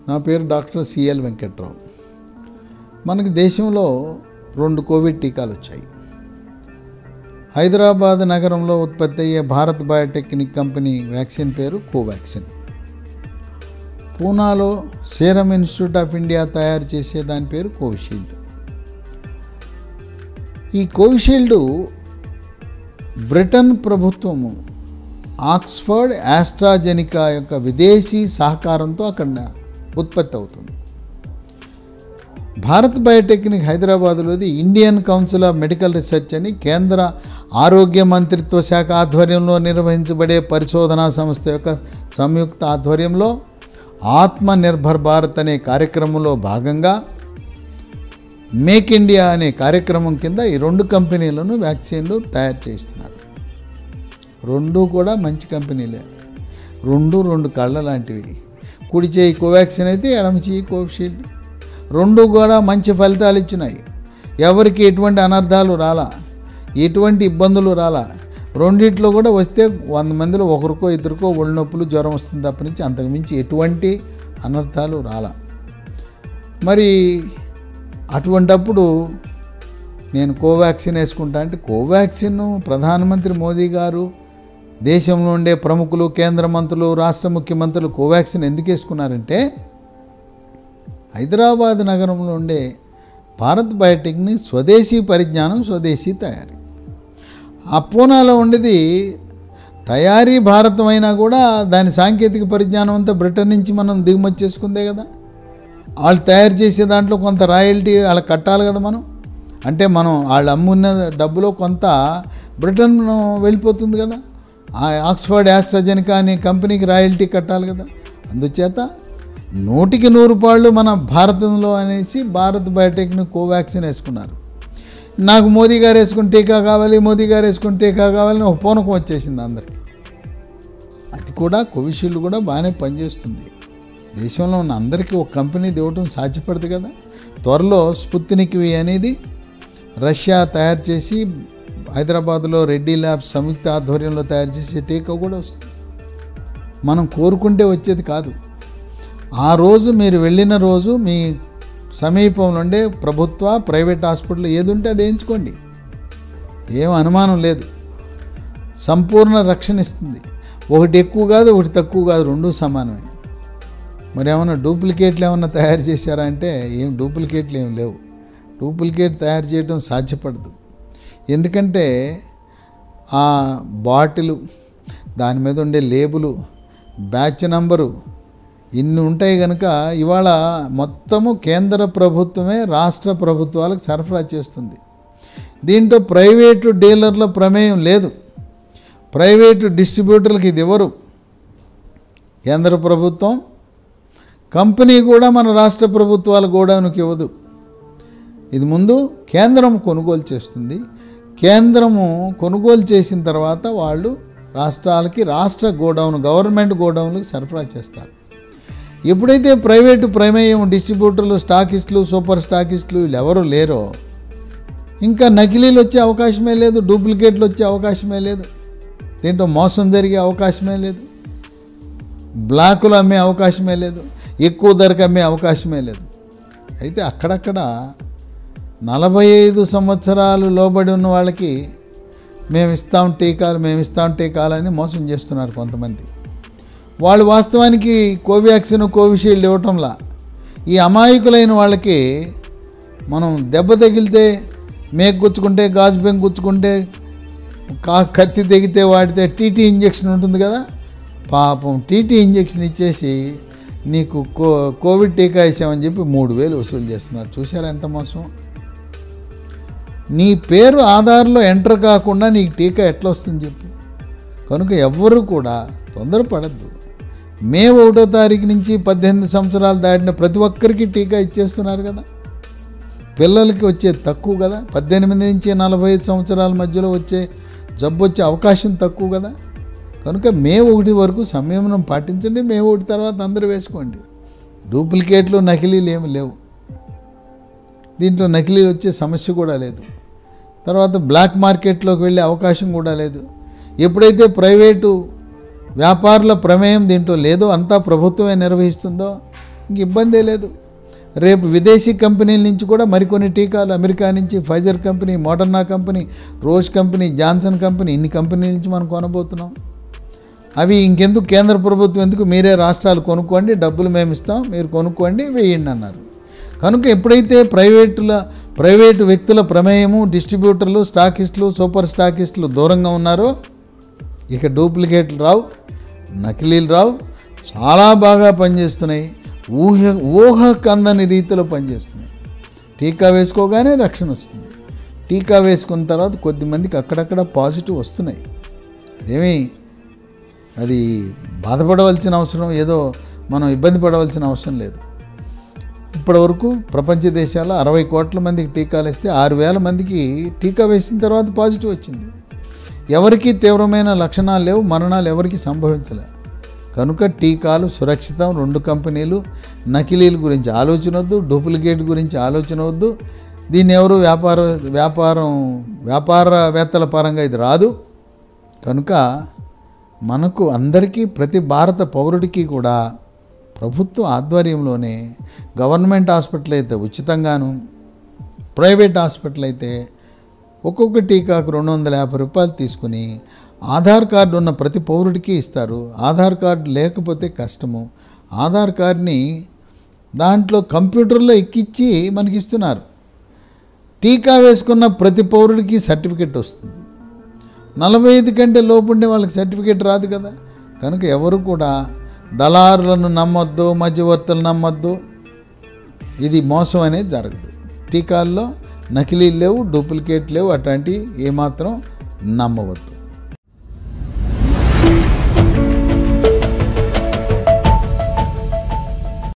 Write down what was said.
నా పేరు doctor CL Venkatrao మనకి దేశంలో రెండు కోవిడ్ టీకాలు వచ్చాయి హైదరాబాద్ నగరంలో ఉత్పత్తి అయ్యే భారత్ బయోటెక్నిక్ కంపెనీ వ్యాక్సిన్ పేరు కోవాక్సిన్ పూనాలో సీరం ఇన్స్టిట్యూట్ ఆఫ్ ఇండియా తయారు చేసే దాని పేరు కోవిషీల్డ్ ఈ కోవిషీల్డ్ బ్రిటన్ ప్రభుత్వము ఆక్స్ఫర్డ్ ఆస్ట్రాజెనికా యొక్క విదేశీ సహకారంతో అక్కడ ఉత్పత్తి అవుతుంది భారత్ బయోటెక్నిక్ హైదరాబాద్లోది Indian council of medical research అని కేంద్ర ఆరోగ్య మంత్రిత్వ శాఖ ఆధ్వర్యంలో నిర్వహించబడే పరిశోధనా సంస్థ యొక్క సంయుక్త ఆధ్వర్యంలో ఆత్మ నిర్భర్ భారత్ అనే కార్యక్రమంలో భాగంగా మేక్ ఇండియా అనే కార్యక్రమం కింద ఈ రెండు కంపెనీలను వ్యాక్సిన్లు తయారు చేస్తున్నారు రెండు కూడా మంచి కంపెనీలే రెండు రెండు కళ్ళ లాంటివి కుడి చేయి కోవాక్సిన్ అయితే ఎడమ చేయి కోవిషీల్డ్ రెండు కూడా మంచి ఫలితాలు ఇచ్చినాయి ఎవరికి ఎటువంటి అనర్థాలు రాలా ఎటువంటి ఇబ్బందులు రాలా రెండిట్లో కూడా వస్తే వంద మందిలో ఒకరికో ఇద్దరికో ఒళ్ళు నొప్పులు జ్వరం వస్తుంది తప్ప నుంచి అంతకుమించి ఎటువంటి అనర్థాలు రాలా మరి అటువంటప్పుడు నేను కోవాక్సిన్ వేసుకుంటా అంటే కోవాక్సిన్ ప్రధానమంత్రి మోదీ గారు దేశంలో ఉండే ప్రముఖులు కేంద్ర మంత్రులు రాష్ట్ర ముఖ్యమంత్రులు కోవాక్సిన్ ఎందుకు వేసుకున్నారంటే హైదరాబాద్ నగరంలో ఉండే భారత్ బయోటెక్నిక్ స్వదేశీ పరిజ్ఞానం స్వదేశీ తయారీ ఆ పూనాలో ఉండేది తయారీ భారతం అయినా కూడా దాని సాంకేతిక పరిజ్ఞానం అంతా బ్రిటన్ నుంచి మనం దిగుమతి చేసుకుందే కదా వాళ్ళు తయారు చేసే దాంట్లో కొంత రాయల్టీ వాళ్ళకి కట్టాలి కదా మనం అంటే మనం వాళ్ళు అమ్మున్న డబ్బులో కొంత బ్రిటన్ వెళ్ళిపోతుంది కదా ఆ ఆక్స్ఫర్డ్ యాస్ట్రాజెనికా అనే కంపెనీకి రాయల్టీ కట్టాలి కదా అందుచేత నూటికి నూరు పాళ్ళు మన భారతంలో అనేసి భారత్ బయోటెక్నిక్ కోవాక్సిన్ వేసుకున్నారు నాకు మోదీ గారు వేసుకుని టీకా కావాలి మోదీ గారు వేసుకుని టీకా కావాలని ఒక పూనకం వచ్చేసింది అందరికి అది కూడా కోవిషీల్డ్ కూడా బాగానే పనిచేస్తుంది దేశంలో ఉన్న అందరికీ ఒక కంపెనీ ఇవ్వటం సాధ్యపడదు కదా త్వరలో స్పుత్నిక్ వి అనేది రష్యా తయారు చేసి హైదరాబాద్లో రెడ్డి ల్యాబ్స్ సంయుక్త ఆధ్వర్యంలో తయారు చేసే టీకా కూడా వస్తుంది మనం కోరుకుంటే వచ్చేది కాదు ఆ రోజు మీరు వెళ్ళిన రోజు మీ సమీపంలో ఉండే ప్రభుత్వ ప్రైవేట్ హాస్పిటల్ ఏది ఉంటే అది వేయించుకోండి ఏం అనుమానం లేదు సంపూర్ణ రక్షణ ఇస్తుంది ఒకటి ఎక్కువ కాదు ఒకటి తక్కువ కాదు రెండు సమానమే మరి ఏమన్నా డూప్లికేట్లు ఏమన్నా తయారు చేశారా అంటే ఏం డూప్లికేట్లు ఏం లేవు డూప్లికేట్ తయారు చేయడం సాధ్యపడదు ఎందుకంటే ఆ బాటిలు దాని మీద ఉండే లేబులు బ్యాచ్ నంబరు ఇన్ని ఉంటాయి కనుక ఇవాళ మొత్తము కేంద్ర ప్రభుత్వమే రాష్ట్ర ప్రభుత్వాలకు సరఫరా చేస్తుంది దీంట్లో ప్రైవేటు డీలర్ల ప్రమేయం లేదు ప్రైవేటు డిస్ట్రిబ్యూటర్లకు ఇది ఎవరు కేంద్ర ప్రభుత్వం కంపెనీ కూడా మన రాష్ట్ర ప్రభుత్వాల గోడౌన్కి ఇవ్వదు ఇది ముందు కేంద్రం కొనుగోలు చేస్తుంది కేంద్రము కొనుగోలు చేసిన తర్వాత వాళ్ళు రాష్ట్రాలకి రాష్ట్ర గోడౌన్ గవర్నమెంట్ గోడౌన్లకు సరఫరా చేస్తారు ఎప్పుడైతే ప్రైవేటు ప్రమేయం డిస్ట్రిబ్యూటర్లు స్టాకిస్టులు సూపర్ స్టాకిస్టులు వీళ్ళు ఎవరు లేరో ఇంకా నకిలీలు వచ్చే అవకాశమే లేదు డూప్లికేట్లు వచ్చే అవకాశమే లేదు దీంట్లో మోసం జరిగే అవకాశమే లేదు బ్లాకులు అమ్మే అవకాశమే లేదు ఎక్కువ ధరకు అమ్మే అవకాశమే లేదు అయితే అక్కడక్కడ నలభై ఐదు సంవత్సరాలు లోబడి ఉన్న వాళ్ళకి మేము ఇస్తాం టీకాలు మేము ఇస్తాం టీకాలని మోసం చేస్తున్నారు కొంతమంది వాళ్ళు వాస్తవానికి కోవాక్సిన్ కోవిషీల్డ్ ఇవ్వటంలా ఈ అమాయకులైన వాళ్ళకి మనం దెబ్బ తగిలితే మేకు గుచ్చుకుంటే గాజు బెంక్ గుచ్చుకుంటే కా కత్తి తెగితే వాడితే టీటీ ఇంజెక్షన్ ఉంటుంది కదా పాపం టీటీ ఇంజెక్షన్ ఇచ్చేసి నీకు కో కోవిడ్ టీకా ఇచ్చామని చెప్పి మూడు వేలు వసూలు చేస్తున్నారు చూసారా ఎంత మోసం నీ పేరు ఆధార్లో ఎంటర్ కాకుండా నీకు టీకా ఎట్లా వస్తుంది చెప్పు కనుక ఎవ్వరూ కూడా తొందరపడద్దు మే ఒకటో తారీఖు నుంచి పద్దెనిమిది సంవత్సరాలు దాటిన ప్రతి ఒక్కరికి టీకా ఇచ్చేస్తున్నారు కదా పిల్లలకి వచ్చే తక్కువ కదా పద్దెనిమిది నుంచి నలభై ఐదు సంవత్సరాల మధ్యలో వచ్చే జబ్బు వచ్చే అవకాశం తక్కువ కదా కనుక మే ఒకటి వరకు సంయమనం పాటించండి మే ఒకటి తర్వాత అందరూ వేసుకోండి డూప్లికేట్లు నకిలీలు ఏమి లేవు దీంట్లో నకిలీలు వచ్చే సమస్య కూడా లేదు తర్వాత బ్లాక్ మార్కెట్లోకి వెళ్ళే అవకాశం కూడా లేదు ఎప్పుడైతే ప్రైవేటు వ్యాపారుల ప్రమేయం దీంట్లో లేదో అంతా ప్రభుత్వమే నిర్వహిస్తుందో ఇంక ఇబ్బందే లేదు రేపు విదేశీ కంపెనీల నుంచి కూడా మరికొన్ని టీకాలు అమెరికా నుంచి Pfizer company Moderna company rose company Johnson company ఇన్ని కంపెనీల నుంచి మనం కొనబోతున్నాం అవి ఇంకెందుకు కేంద్ర ప్రభుత్వం ఎందుకు మీరే రాష్ట్రాలు కొనుక్కోండి డబ్బులు మేము ఇస్తాం మీరు కొనుక్కోండి వేయండి అన్నారు కనుక ఎప్పుడైతే ప్రైవేటుల ప్రైవేటు వ్యక్తుల ప్రమేయము డిస్ట్రిబ్యూటర్లు స్టాకిస్టులు సూపర్ స్టాకిస్టులు దూరంగా ఉన్నారో ఇక డూప్లికేట్లు రావు నకిలీలు రావు చాలా బాగా పనిచేస్తున్నాయి ఊహ ఊహకు అందని రీతిలో పనిచేస్తున్నాయి టీకా వేసుకోగానే రక్షణ వస్తుంది టీకా వేసుకున్న తర్వాత కొద్దిమందికి అక్కడక్కడ పాజిటివ్ వస్తున్నాయి అదేమీ అది బాధపడవలసిన అవసరం ఏదో మనం ఇబ్బంది పడవలసిన అవసరం లేదు ఇప్పటివరకు ప్రపంచ దేశాల్లో అరవై కోట్ల మందికి టీకాలు ఇస్తే ఆరు వేల మందికి టీకా వేసిన తర్వాత పాజిటివ్ వచ్చింది ఎవరికీ తీవ్రమైన లక్షణాలు లేవు మరణాలు ఎవరికి సంభవించలే కనుక టీకాలు సురక్షితం రెండు కంపెనీలు నకిలీల గురించి ఆలోచన వద్దు డూప్లికేట్ గురించి ఆలోచన వద్దు దీన్ని ఎవరు వ్యాపార వ్యాపారం వ్యాపారవేత్తల పరంగా ఇది రాదు కనుక మనకు అందరికీ ప్రతి భారత పౌరుడికి కూడా ప్రభుత్వ ఆధ్వర్యంలోనే గవర్నమెంట్ హాస్పిటల్ అయితే ఉచితంగాను ప్రైవేట్ హాస్పిటల్ అయితే ఒక్కొక్క టీకాకు రెండు వందల యాభై రూపాయలు తీసుకుని ఆధార్ కార్డు ఉన్న ప్రతి పౌరుడికి ఇస్తారు ఆధార్ కార్డు లేకపోతే కష్టము ఆధార్ కార్డుని దాంట్లో కంప్యూటర్లో ఎక్కిచ్చి మనకి ఇస్తున్నారు టీకా వేసుకున్న ప్రతి పౌరుడికి సర్టిఫికెట్ వస్తుంది నలభై ఐదు కంటే లోపు ఉండే వాళ్ళకి సర్టిఫికేట్ రాదు కదా కనుక ఎవరు కూడా దళారులను నమ్మొద్దు మధ్యవర్తులు నమ్మొద్దు ఇది మోసం అనేది జరగదు టీకాల్లో నకిలీ లేవు డూప్లికేట్ లేవు అట్లాంటివి ఏమాత్రం నమ్మవద్దు